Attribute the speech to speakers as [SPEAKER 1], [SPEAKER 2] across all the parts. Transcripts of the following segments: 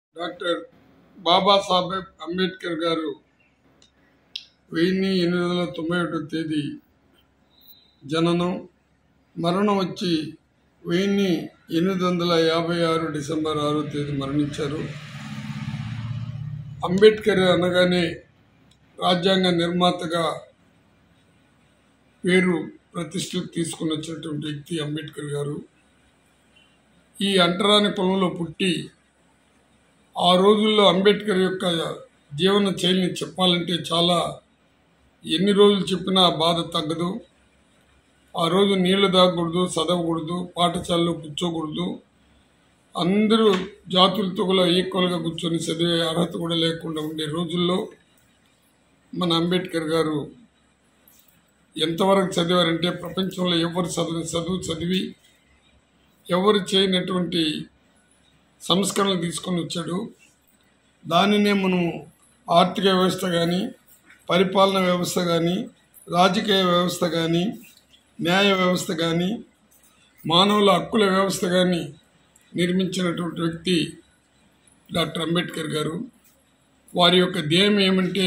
[SPEAKER 1] doctor Babasaheb Ambedkar గారు వెయ్యి ఎనిమిది వందల తొంభై ఒకటో తేదీ జననం మరణం వచ్చి వెయ్యి ఎనిమిది వందల యాభై ఆరు డిసెంబర్ ఆరో తేదీ మరణించారు అంబేద్కర్ అనగానే రాజ్యాంగ నిర్మాతగా పేరు ప్రతిష్టలు తీసుకుని వచ్చినటువంటి వ్యక్తి అంబేద్కర్ గారు ఈ అంటరాని పొలంలో పుట్టి ఆ రోజుల్లో అంబేద్కర్ యొక్క జీవన శైలిని చెప్పాలంటే చాలా ఎన్ని రోజులు చెప్పినా ఆ బాధ తగ్గదు ఆ రోజు నీళ్లు తాగకూడదు చదవకూడదు పాఠశాలలో కూర్చోకూడదు అందరూ జాతులతో కూడా ఈక్వల్గా కూర్చొని చదివే అర్హత కూడా లేకుండా ఉండే రోజుల్లో మన అంబేద్కర్ గారు ఎంతవరకు చదివారంటే ప్రపంచంలో ఎవరు చదువు చదువు చదివి ఎవరు చేయనటువంటి సంస్కరణలు తీసుకొని వచ్చాడు దానినే మనం ఆర్థిక వ్యవస్థ కానీ పరిపాలన వ్యవస్థ కానీ రాజకీయ వ్యవస్థ కానీ న్యాయ వ్యవస్థ కానీ మానవుల హక్కుల వ్యవస్థ కానీ నిర్మించినటువంటి వ్యక్తి డాక్టర్ అంబేద్కర్ గారు వారి యొక్క ధ్యేయం ఏమంటే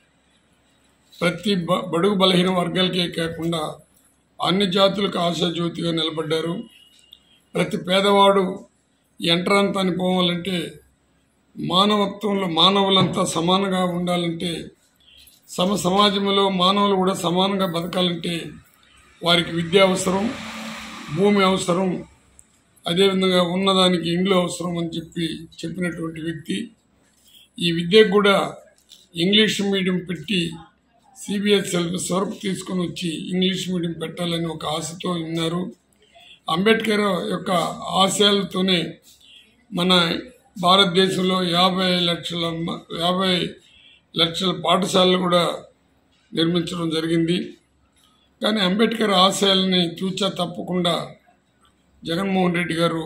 [SPEAKER 1] ప్రతి బ- బడుగు బలహీన వర్గాలకే కాకుండా అన్ని జాతులకు ఆశాజ్యోతిగా నిలబడ్డారు ప్రతి పేదవాడు యంత్రాంతాన్ని పోవాలంటే మానవత్వంలో మానవులంతా సమానంగా ఉండాలంటే సమ సమాజంలో మానవులు కూడా సమానంగా బతకాలంటే వారికి విద్య అవసరం భూమి అవసరం అదేవిధంగా ఉన్నదానికి ఇండ్లు అవసరం అని చెప్పి చెప్పినటువంటి వ్యక్తి ఈ విద్యకు కూడా ఇంగ్లీష్ మీడియం పెట్టి సిబిఎస్ సిలబస్ వరకు తీసుకొని వచ్చి ఇంగ్లీష్ మీడియం పెట్టాలని ఒక ఆశతో ఉన్నారు అంబేద్కర్ యొక్క ఆశయాలతోనే మన భారతదేశంలో యాభై లక్షల మ- యాభై లక్షల పాఠశాలలు కూడా నిర్మించడం జరిగింది కానీ అంబేద్కర్ ఆశయాలని చూచా తప్పకుండా జగన్మోహన్ రెడ్డి గారు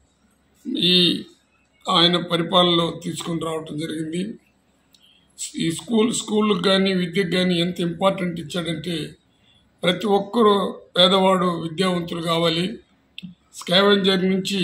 [SPEAKER 1] ఈ ఆయన పరిపాలనలో తీసుకొని రావటం జరిగింది ఈ స్కూల్ స్కూళ్ళకు కానీ విద్యకు కానీ ఎంత ఇంపార్టెంట్ ఇచ్చాడంటే ప్రతి ఒక్కరూ పేదవాడు విద్యావంతులు కావాలి స్కావెంజర్ నుంచి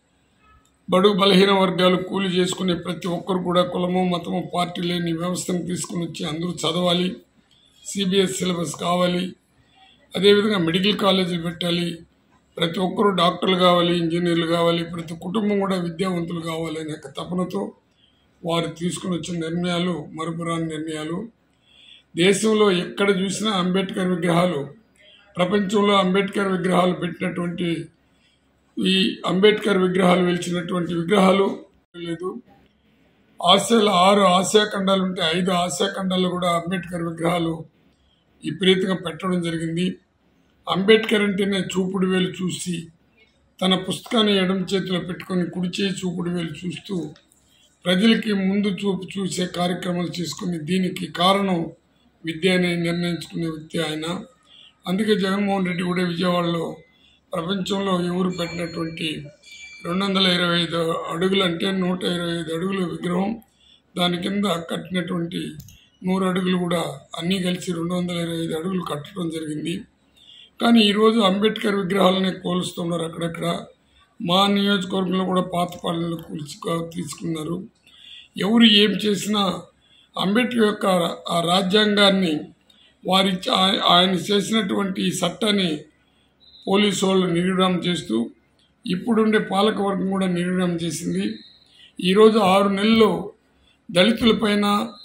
[SPEAKER 1] బడుగు బలహీన వర్గాలు కూలి చేసుకునే ప్రతి ఒక్కరు కూడా కులము మతము పార్టీ లేని వ్యవస్థను తీసుకుని వచ్చి అందరూ చదవాలి సిబిఎస్ సిలబస్ కావాలి అదేవిధంగా మెడికల్ కాలేజీలు పెట్టాలి ప్రతి ఒక్కరూ డాక్టర్లు కావాలి ఇంజనీర్లు కావాలి ప్రతి కుటుంబం కూడా విద్యావంతులు కావాలి అనే ఒక తపనతో వారు తీసుకుని వచ్చిన నిర్ణయాలు మరుపురాని నిర్ణయాలు దేశంలో ఎక్కడ చూసినా అంబేద్కర్ విగ్రహాలు ప్రపంచంలో అంబేద్కర్ విగ్రహాలు పెట్టినటువంటి ఈ అంబేద్కర్ విగ్రహాలు వెలిచినటువంటి విగ్రహాలు లేదు ఆసియాలో ఆరు ఆసియా ఖండాలు ఉంటే ఐదు ఆసియా ఖండాల్లో కూడా అంబేద్కర్ విగ్రహాలు విపరీతంగా పెట్టడం జరిగింది అంబేద్కర్ అంటేనే చూపుడు వేలు చూసి తన పుస్తకాన్ని ఎడమ చేతిలో పెట్టుకొని కుడి చేయి చూపుడు వేలు చూస్తూ ప్రజలకి ముందు చూపు చూసే కార్యక్రమాలు చేసుకుని దీనికి కారణం విద్య అని నిర్ణయించుకునే వ్యక్తి ఆయన అందుకే జగన్మోహన్ రెడ్డి కూడా విజయవాడలో ప్రపంచంలో ఎవరు పెట్టినటువంటి రెండు వందల ఇరవై ఐదు అడుగులు అంటే నూట ఇరవై ఐదు అడుగుల విగ్రహం దాని కింద కట్టినటువంటి నూరు అడుగులు కూడా అన్నీ కలిసి రెండు వందల ఇరవై ఐదు అడుగులు కట్టడం జరిగింది కానీ ఈరోజు అంబేద్కర్ విగ్రహాలనే కోలుస్తున్నారు అక్కడక్కడ మా నియోజకవర్గంలో కూడా పాత పాలనలు కూల్చి తీసుకున్నారు ఎవరు ఏం చేసినా అంబేద్కర్ యొక్క ఆ రాజ్యాంగాన్ని వారి ఆయ- ఆయన చేసినటువంటి ఈ చట్టాన్ని పోలీసు వాళ్ళు నిర్వీర్యం చేస్తూ ఇప్పుడుండే పాలకవర్గం కూడా నిర్వీర్యం చేసింది ఈరోజు ఆరు నెలల్లో దళితులపైన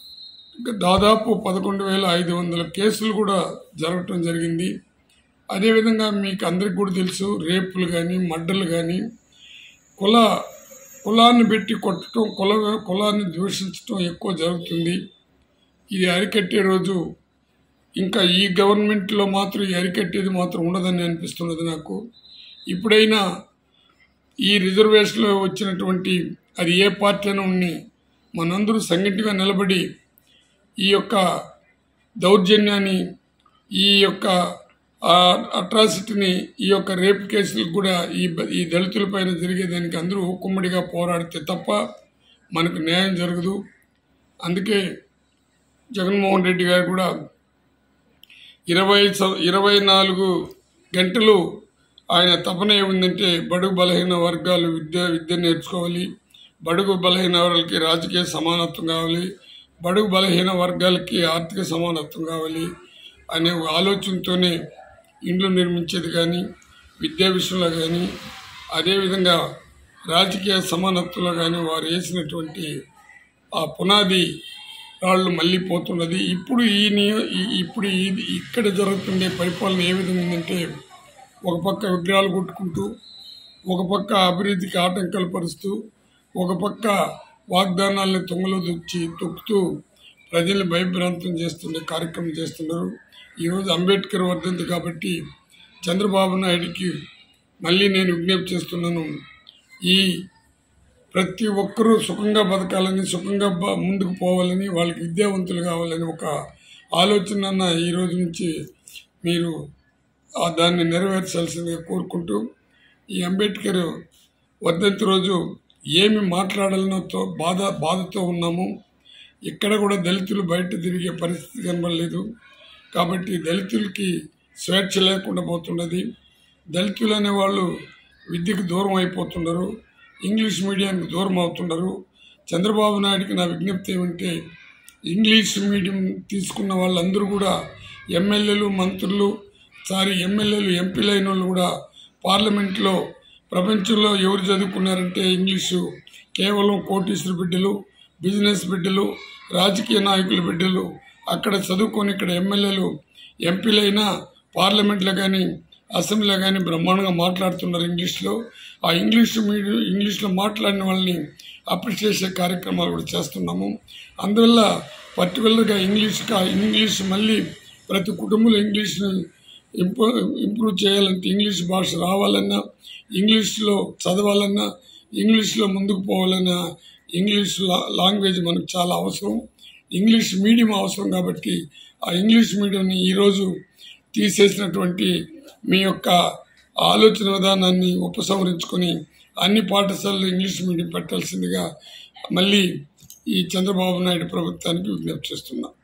[SPEAKER 1] దాదాపు పదకొండు వేల ఐదు వందల కేసులు కూడా జరగటం జరిగింది అదేవిధంగా మీకు అందరికి కూడా తెలుసు రేపులు కానీ మడ్డలు కానీ కుల కులాన్ని పెట్టి కొట్టడం కుల కులాన్ని దూషించడం ఎక్కువ జరుగుతుంది ఇది అరికట్టే రోజు ఇంకా ఈ గవర్నమెంట్లో మాత్రం ఈ అరికట్టేది మాత్రం ఉండదని అనిపిస్తున్నది నాకు ఇప్పుడైనా ఈ రిజర్వేషన్లో వచ్చినటువంటి అది ఏ పార్టీ అయినా ఉన్ని మనందరూ సంఘటిగా నిలబడి ఈ యొక్క దౌర్జన్యాన్ని ఈ యొక్క అట్రాసిటీని ఈ యొక్క రేప్ కేసులకు కూడా ఈ బ- ఈ దళితులపైన జరిగేదానికి అందరూ కుమ్మడిగా పోరాడితే తప్ప మనకు న్యాయం జరగదు అందుకే జగన్మోహన్ రెడ్డి గారు కూడా ఇరవై సం- ఇరవై నాలుగు గంటలు ఆయన తపన ఏముందంటే బడుగు బలహీన వర్గాలు విద్య విద్య నేర్చుకోవాలి బడుగు బలహీన వర్గాలకి రాజకీయ సమానత్వం కావాలి బడుగు బలహీన వర్గాలకి ఆర్థిక సమానత్వం కావాలి అనే ఆలోచనతోనే ఇండ్లు నిర్మించేది కానీ విద్యా విషయంలో కానీ అదేవిధంగా రాజకీయ సమానత్వంలో కానీ వారు వేసినటువంటి ఆ పునాది రాళ్ళు మళ్ళీ పోతున్నది ఇప్పుడు ఈ నియో ఈ- ఇప్పుడు ఈ ఇక్కడ జరుగుతుండే పరిపాలన ఏ విధంగా ఉందంటే ఒక పక్క విగ్రహాలు కొట్టుకుంటూ ఒక పక్క అభివృద్ధికి ఆటంకాలు పరుస్తూ ఒక పక్క వాగ్దానాలను తొంగలో దొచ్చి తొక్కుతూ ప్రజల్ని భయభ్రాంతం చేస్తుండే కార్యక్రమం చేస్తున్నారు ఈరోజు అంబేద్కర్ వర్ధంతి కాబట్టి చంద్రబాబు నాయుడికి మళ్ళీ నేను విజ్ఞప్తి చేస్తున్నాను ఈ ప్రతి ఒక్కరూ సుఖంగా బతకాలని సుఖంగా బ- ముందుకు పోవాలని వాళ్ళకి విద్యావంతులు కావాలని ఒక ఆలోచన ఈ రోజు నుంచి మీరు ఆ దాన్ని నెరవేర్చాల్సిందిగా కోరుకుంటూ ఈ అంబేద్కర్ వర్ధంతి రోజు ఏమి మాట్లాడాలనో తో- బాధ బాధతో ఉన్నాము ఇక్కడ కూడా దళితులు బయట తిరిగే పరిస్థితి కనబడలేదు కాబట్టి దళితులకి స్వేచ్ఛ లేకుండా పోతున్నది దళితులు అనే వాళ్ళు విద్యకు దూరం అయిపోతున్నారు ఇంగ్లీష్ మీడియానికి దూరం అవుతున్నారు చంద్రబాబు నాయుడికి నా విజ్ఞప్తి ఏమంటే ఇంగ్లీష్ మీడియం తీసుకున్న వాళ్ళందరూ కూడా ఎమ్మెల్యేలు మంత్రులు సారీ ఎమ్మెల్యేలు ఎంపీలు అయిన వాళ్ళు కూడా పార్లమెంట్లో ప్రపంచంలో ఎవరు చదువుకున్నారంటే ఇంగ్లీషు కేవలం కోటీశ్వర బిడ్డలు బిజినెస్ బిడ్డలు రాజకీయ నాయకుల బిడ్డలు అక్కడ చదువుకొని ఇక్కడ ఎమ్మెల్యేలు ఎంపీలైనా పార్లమెంట్లో కానీ అసెంబ్లీలో కానీ బ్రహ్మాండంగా మాట్లాడుతున్నారు ఇంగ్లీష్లో ఆ ఇంగ్లీష్ మీడియం ఇంగ్లీష్లో మాట్లాడిన వాళ్ళని అప్రిషియేట్ చేసే కార్యక్రమాలు కూడా చేస్తున్నాము అందువల్ల పర్టికులర్గా ఇంగ్లీష్ కా- ఇంగ్లీష్ మళ్ళీ ప్రతి కుటుంబంలో ఇంగ్లీష్ని ఇంప్రూవ్ ఇంప్రూవ్ చేయాలంటే ఇంగ్లీష్ భాష రావాలన్నా ఇంగ్లీష్లో చదవాలన్నా ఇంగ్లీష్లో ముందుకు పోవాలన్నా ఇంగ్లీష్ లా- లాంగ్వేజ్ మనకు చాలా అవసరం ఇంగ్లీష్ మీడియం అవసరం కాబట్టి ఆ ఇంగ్లీష్ మీడియంని ఈరోజు తీసేసినటువంటి మీ యొక్క ఆలోచన విధానాన్ని ఉపసంహరించుకొని అన్ని పాఠశాలలు ఇంగ్లీష్ మీడియం పెట్టాల్సిందిగా మళ్ళీ ఈ చంద్రబాబు నాయుడు ప్రభుత్వానికి విజ్ఞప్తి చేస్తున్నా